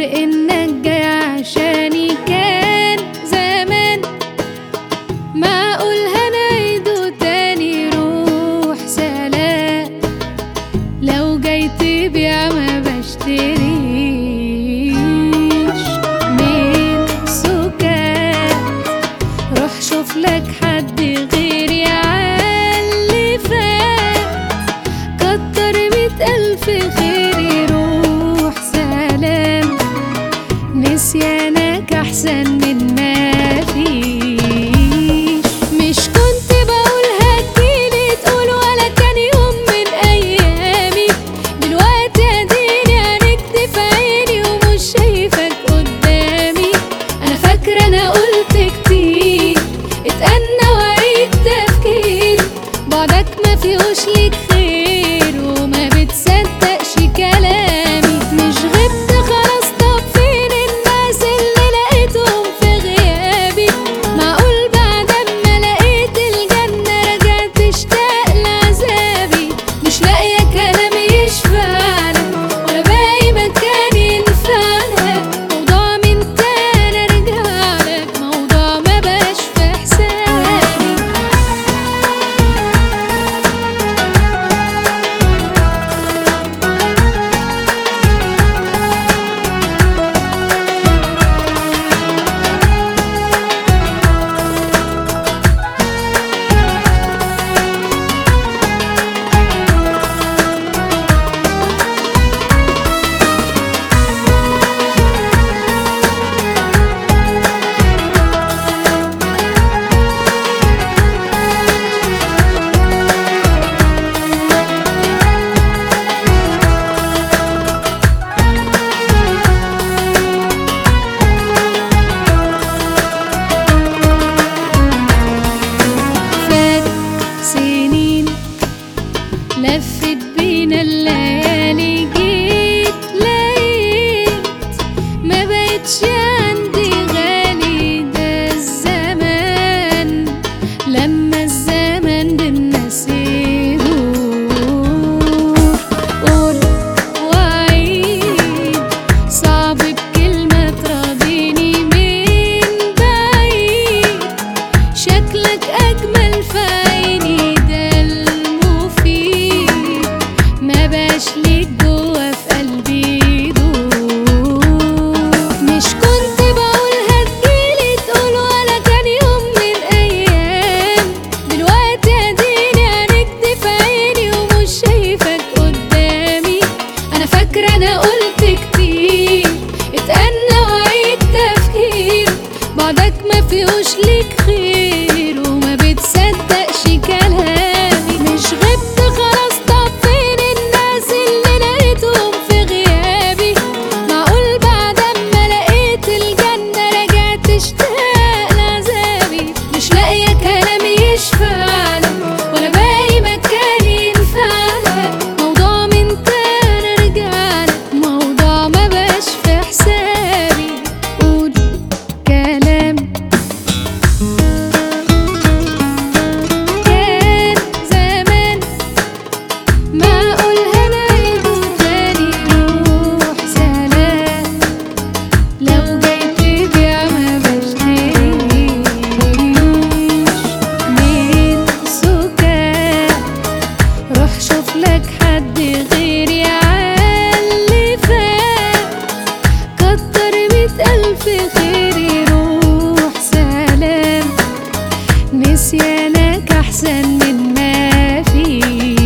لانك جاي عشاني كان زمان ما اقولها نعيده تاني روح سلام لو جاي تبيع ما بشتريش من سكات روح شوف لك حد غيري عاللي فات كتر مية ألف خيري روح سلام نسيانك أحسن من ما فيش مش كنت بقول هتجيلي تقول ولا كان يوم من أيامي دلوقتي أديني عينك في عيني ومش شايفك قدامي أنا فاكرة أنا قلت كتير اتأنى وعيد تفكير بعدك ما فيهوش ليك خير وما بتصدقش كلامي مش غبت خلاص طب فين الناس اللي لقيتهم في غيابي معقول بعد ما لقيت الجنة رجعت تشتاق لعذابي مش لاقية كلام يشفعلك ولا باقي مكان ينفعلك موضوع من تاني ارجعلك موضوع ما بقاش في حسابي فات سنين لفت بينا الليالي جيت لقيت ما بقتش عندي غالي ده الزمان لما الزمن بالناس يدور قول وعيد صعب بكلمة تراضيني من بعيد شكلك أجمل في عيني ده المفيد ما باش ليك جوا في قلبي دور مش كنت بقول هتجيلي تقول ولا كان يوم من أيام دلوقتي أديني عينك في عيني ومش شايفك قدامي أنا فاكرة أنا قلت كتير اتأنى وعيد تفكير بعدك ما فيهوش ليك خير وما بتصدقش كلامي مش غبت خلاص طب فين الناس اللي لقيتهم في غيابي معقول بعد ما لقيت الجنة رجعت تشتاق لعذابي مش لاقية كلام يشفعلك ولا باقي مكان ينفعلك موضوع من تاني ارجعلك موضوع ما بقاش في حسابي قول كلام كان زمان ما اقولها نعيده تاني روح سلام لو جاي تبيع ما بشتريش من سكات روح شوف لك حد غيري عاللي فات كتر مية ألف خيري روح سلام نسيانك أحسن من ما فيه